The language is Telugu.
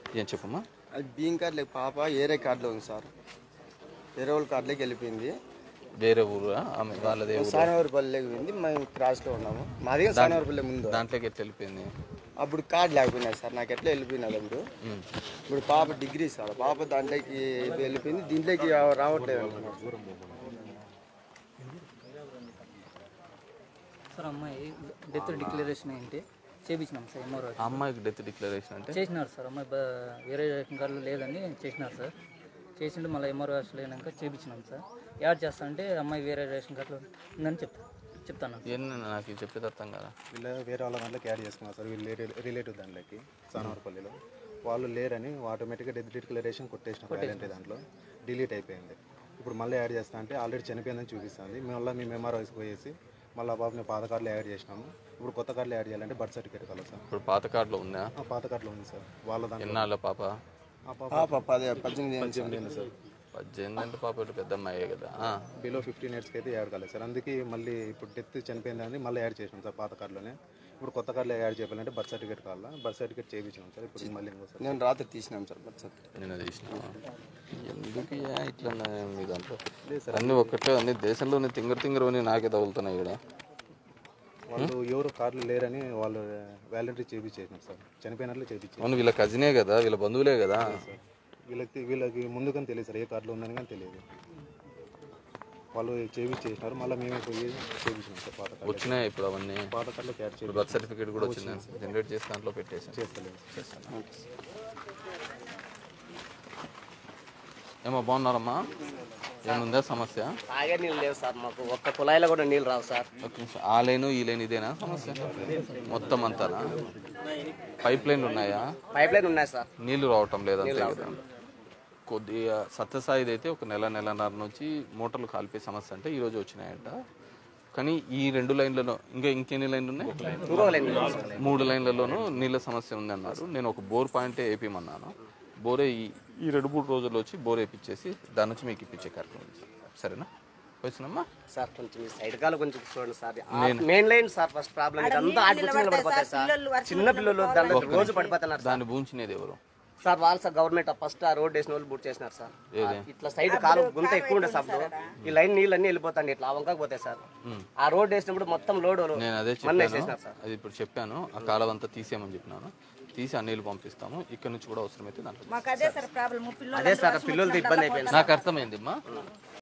ఏం చెప్పమ్మా అది బీన్ కార్డులో పాప ఏరే కార్డులో ఉంది సార్ వేరే వాళ్ళ కార్డులోకి వెళ్ళిపోయింది వేరే ఊరు ఆమె వాళ్ళదే ఊరు సానవరపల్లికి పోయింది మేము క్రాస్లో ఉన్నాము మాది సానవరపల్లి ముందు దాంట్లోకి ఎట్లా వెళ్ళిపోయింది అప్పుడు కార్డు లేకపోయినాయి సార్ నాకు ఎట్లా వెళ్ళిపోయినది అప్పుడు ఉమ్. ఇప్పుడు పాప డిగ్రీ సార్ పాప దాంట్లోకి వెళ్ళిపోయింది దీంట్లోకి రావట్లేదు అంటున్నారు సార్ అమ్మాయి డెత్ డిక్లరేషన్ ఏంటి చేపించినాం సార్ ఎంఆర్ఓ ఆ అమ్మాయికి డెత్ డిక్లరేషన్ అంటే చేసినారు సార్ అమ్మాయి బ- వేరే రేషన్ కార్డులో లేదని చేసినారు సార్ చేసిండు మళ్ళీ ఎంఆర్ఓ హాస్టల్ అయినాక చేపించినాం సార్ యాడ్ చేస్తా అంటే అమ్మాయి వేరే రేషన్ కార్డులో ఉందని చెప్తా చెప్తాను ఏంది నాకు ఇది చెప్పేది అర్థం కదా వీళ్ళు వేరే వాళ్ళ దాంట్లోకి యాడ్ చేసుకున్నారు సార్ వీళ్ళు రిలేటివ్ దాంట్లోకి సానవరపల్లిలో వాళ్ళు లేరని ఆటోమేటిక్గా డెత్ డిక్లరేషన్ కొట్టేసిన వ్యాలంటీ దాంట్లో డిలీట్ అయిపోయింది ఇప్పుడు మళ్ళీ యాడ్ చేస్తా అంటే ఆల్రెడీ చనిపోయిందని చూపిస్తుంది మళ్ళీ మేము ఎంఆర్ఐస్ పోయేసి మళ్ళీ ఆ బాబుని పాత కార్డులో యాడ్ చేసినాము ఇప్పుడు కొత్త కార్డులో యాడ్ చేయాలంటే బర్త్ సర్టిఫికేట్ కావాలి సార్ ఇప్పుడు పాత కార్డులో ఉందా ఆ పాత కార్డులో ఉంది సార్ వాళ్ళ దాంట్లో ఎన్నాళ్ళ పాప ఆ పాప పాప పది పద్దెనిమిది ఏళ్ళు సార్. పద్దెనిమిది సార్ పద్దెనిమిది అంటే పాప ఇప్పుడు పెద్ద అమ్మాయే కదా ఆ. బిలో ఫిఫ్టీన్ ఇయర్స్కి అయితే యాడ్ కాలేదు సార్ అందుకే మళ్ళీ ఇప్పుడు డెత్ చనిపోయిందని మళ్ళీ యాడ్ చేసినాం సార్ పాత కార్డులోనే ఇప్పుడు కొత్త కార్డులో యాడ్ చేయాలంటే బర్త్ సర్టిఫికేట్ కావాలా బర్త్ సర్టిఫికేట్ చేయించినాం సార్ ఇప్పుడు మళ్ళీ ఇంకోసారి నేను రాత్రి తీసినాం సార్ బర్త్ సర్టిఫికేట్ నేను తీసిన ఎందుకు ఇయ్యా ఇట్లా ఉన్నాయి మీ దాంట్లో అన్నీ ఒక్కటే అన్ని దేశంలోనే తింగర తింగర అని నాకే తగులుతున్నాయి ఇక్కడ వాళ్ళు ఎవరు కార్డులు లేరని వాళ్ళు వ్యాలంటరీ చేయించేసినాం సార్ చనిపోయినట్లు చేయించారు అవును వీళ్ళ కజినే కదా వీళ్ళ బంధువులే కదా వీళ్ళకి వీళ్ళకి ముందుగానే తెలియదు సార్ ఏ కార్డులో ఉందని కానీ తెలియదు వాళ్ళు చేయించేసినారు మళ్ళీ మేమే పోయి చేయించినాం సార్ పాత కార్డు వచ్చినాయి ఇప్పుడు అవన్నీ పాత కార్డులో క్యాడ్ చేసి బర్త్ సర్టిఫికేట్ కూడా వచ్చింది జనరేట్ చేసి దాంట్లో పెట్టేసి చేస్తలేదు ఏమో బాగున్నారమ్మా ఏముందా సమస్య తాగే నీళ్ళు లేవు సార్ మాకు ఒక్క కుళాయిలో కూడా నీళ్ళు రావు సార్ ఒక నిమిషం ఆ లైను ఈ లైన్ ఇదేనా సమస్య మొత్తం అంతానా పైప్ లైన్లు ఉన్నాయా పైప్ లైన్ ఉన్నాయి సార్ నీళ్లు రావటం లేదు అంతే కదా కొద్దిగా సత్యసాయిది అయితే ఒక నెల నెలన్నర నుంచి మోటార్లు కాలిపోయే సమస్య అంటే ఈ రోజు వచ్చినాయంట కానీ ఈ రెండు లైన్లలో ఇంకా ఇంకెన్ని లైన్లు ఉన్నాయి ఇంకో లైన్ లేదు సార్. మూడు లైన్లలోనూ నీళ్ళ సమస్య ఉంది అన్నారు నేను ఒక బోర్ పాయింటే వేపిమన్నాను బోరే ఈ ఈ రెండు మూడు రోజుల్లో వచ్చి బోర్ వేపించేసి దాని నుంచి మీకు ఇప్పించే కార్యక్రమం చేస్తాను. సరేనా వచ్చినమ్మా సార్ కొంచెం ఈ సైడ్ కాలు కొంచెం చూడండి sir main line sir first problem ఇదంతా ఆడి వచ్చి పడిపోతాయి సార్ చిన్న పిల్లలు దాంట్లో రోజు పడిపోతున్నారు సార్ దాన్ని భూంచినేది ఎవరు సార్ వాళ్ళు సార్ గవర్నమెంట్ ఫస్ట్ ఆ రోడ్ వేసిన వాళ్ళు బుట్ చేసినారు సార్ ఇట్లా సైడ్ కాలు గుంత ఎక్కువ ఉండే సార్ ఈ లైన్ నీళ్ళు అన్ని వెళ్ళిపోతాయి ఇట్లా వంకకు పోతాయి సార్ ఆ రోడ్ వేసినప్పుడు మొత్తం లోడ్ నేను అదే మళ్ళీ చెప్పాను వేసేసినారు సార్ అది ఇప్పుడు చెప్పాను ఆ కాలం అంతా తీసేయమని చెప్పినాను తీసి ఆ నీళ్ళు పంపిస్తాము ఇక్కడ నుంచి కూడా అవసరమైతే దాంట్లో మాకు అదే సార్ ప్రాబ్లం పిల్లలు అదే సార్ పిల్లలతో ఇబ్బంది అయిపోయింది నాకు అర్థమైంది అమ్మా